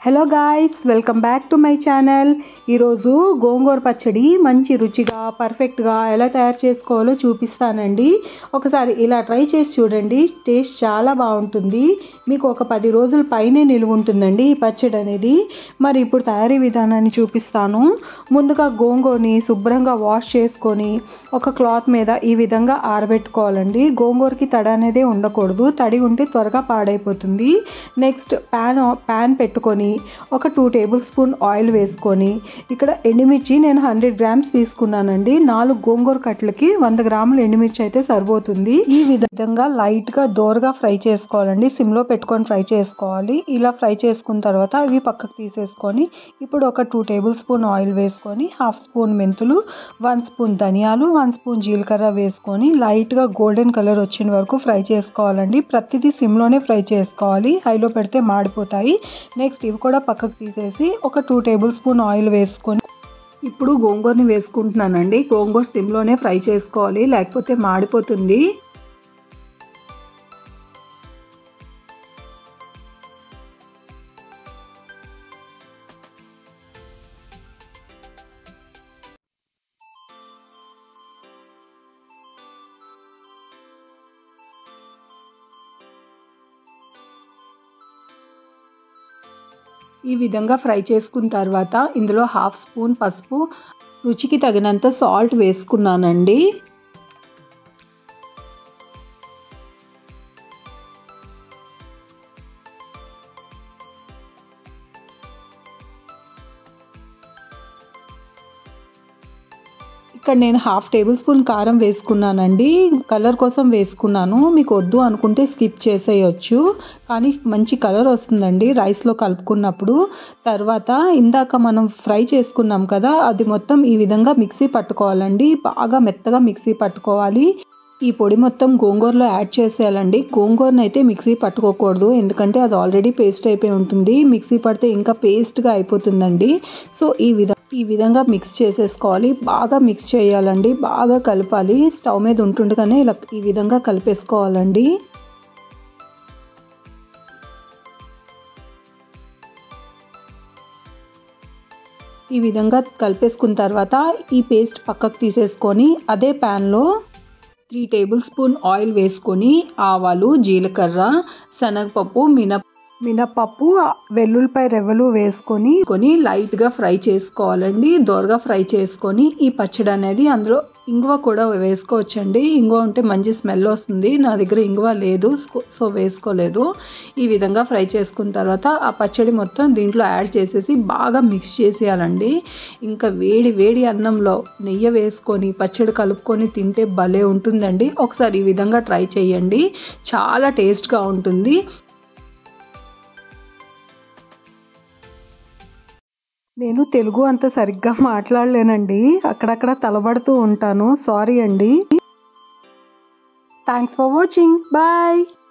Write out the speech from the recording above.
hello guys welcome back to my channel ఈరోజు గోంగూర పచ్చడి మంచి రుచిగా పర్ఫెక్ట్గా ఎలా తయారు చేసుకోవాలో చూపిస్తానండి ఒకసారి ఇలా ట్రై చేసి చూడండి టేస్ట్ చాలా బాగుంటుంది మీకు ఒక పది రోజుల పైనే నిలువ ఉంటుందండి ఈ పచ్చడి అనేది మరి ఇప్పుడు తయారీ విధానాన్ని చూపిస్తాను ముందుగా గోంగూరని శుభ్రంగా వాష్ చేసుకొని ఒక క్లాత్ మీద ఈ విధంగా ఆరబెట్టుకోవాలండి గోంగూరకి తడి అనేది ఉండకూడదు తడి ఉంటే త్వరగా పాడైపోతుంది నెక్స్ట్ ప్యాన్ ప్యాన్ పెట్టుకొని ఒక టూ టేబుల్ స్పూన్ ఆయిల్ వేసుకొని ఇక్కడ ఎండుమిర్చి నేను హండ్రెడ్ గ్రామ్స్ తీసుకున్నానండి నాలుగు గోంగూర కట్లకి వంద గ్రాములు ఎండుమిర్చి అయితే సరిపోతుంది ఈ విధంగా లైట్ గా దోరగా ఫ్రై చేసుకోవాలండి సిమ్ లో పెట్టుకొని ఫ్రై చేసుకోవాలి ఇలా ఫ్రై చేసుకున్న తర్వాత ఇవి పక్కకు తీసేసుకొని ఇప్పుడు ఒక టూ టేబుల్ స్పూన్ ఆయిల్ వేసుకొని హాఫ్ స్పూన్ మెంతులు వన్ స్పూన్ ధనియాలు వన్ స్పూన్ జీలకర్ర వేసుకొని లైట్ గా గోల్డెన్ కలర్ వచ్చిన వరకు ఫ్రై చేసుకోవాలండి ప్రతిదీ సిమ్ లోనే ఫ్రై చేసుకోవాలి హైలో పెడితే మాడిపోతాయి నెక్స్ట్ ఇవి కూడా పక్కకు తీసేసి ఒక టూ టేబుల్ స్పూన్ ఆయిల్ వేసుకొని ఇప్పుడు గోంగూరని వేసుకుంటున్నానండి గోంగూర సిమ్లోనే ఫ్రై చేసుకోవాలి లేకపోతే మాడిపోతుంది ఈ విధంగా ఫ్రై చేసుకున్న తర్వాత ఇందులో హాఫ్ స్పూన్ పసుపు రుచికి తగినంత సాల్ట్ వేసుకున్నానండి ఇక్కడ నేను హాఫ్ టేబుల్ స్పూన్ కారం వేసుకున్నానండి కలర్ కోసం వేసుకున్నాను మీకు వద్దు అనుకుంటే స్కిప్ చేసేయచ్చు కానీ మంచి కలర్ వస్తుందండి రైస్లో కలుపుకున్నప్పుడు తర్వాత ఇందాక మనం ఫ్రై చేసుకున్నాం కదా అది మొత్తం ఈ విధంగా మిక్సీ పట్టుకోవాలండి బాగా మెత్తగా మిక్సీ పట్టుకోవాలి ఈ పొడి మొత్తం గోంగూరలో యాడ్ చేసేయాలండి గోంగూరను అయితే మిక్సీ పట్టుకోకూడదు ఎందుకంటే అది ఆల్రెడీ పేస్ట్ అయిపోయి ఉంటుంది మిక్సీ పడితే ఇంకా పేస్ట్గా అయిపోతుందండి సో ఈ విధంగా ఈ విధంగా మిక్స్ చేసేసుకోవాలి బాగా మిక్స్ చేయాలండి బాగా కలపాలి స్టవ్ మీద ఉంటుండగానే ఇలా ఈ విధంగా కలిపేసుకోవాలండి ఈ విధంగా కలిపేసుకున్న తర్వాత ఈ పేస్ట్ పక్కకు తీసేసుకొని అదే ప్యాన్లో త్రీ టేబుల్ స్పూన్ ఆయిల్ వేసుకొని ఆవాలు జీలకర్ర శనగపప్పు మినప మినపప్పు వెల్లుల్లిపాయ రెవ్వలు వేసుకొని కొని లైట్గా ఫ్రై చేసుకోవాలండి దోరగా ఫ్రై చేసుకొని ఈ పచ్చడి అనేది అందులో ఇంగువ కూడా వేసుకోవచ్చండి ఇంగువ ఉంటే మంచి స్మెల్ వస్తుంది నా దగ్గర ఇంగువ లేదు సో వేసుకోలేదు ఈ విధంగా ఫ్రై చేసుకున్న తర్వాత ఆ పచ్చడి మొత్తం దీంట్లో యాడ్ చేసేసి బాగా మిక్స్ చేసేయాలండి ఇంకా వేడి వేడి అన్నంలో నెయ్యి వేసుకొని పచ్చడి కలుపుకొని తింటే భలే ఉంటుందండి ఒకసారి ఈ విధంగా ట్రై చేయండి చాలా టేస్ట్గా ఉంటుంది నేను తెలుగు అంత సరిగ్గా మాట్లాడలేనండి అక్కడక్కడ తలబడుతూ ఉంటాను సారీ అండి థ్యాంక్స్ ఫర్ వాచింగ్ బాయ్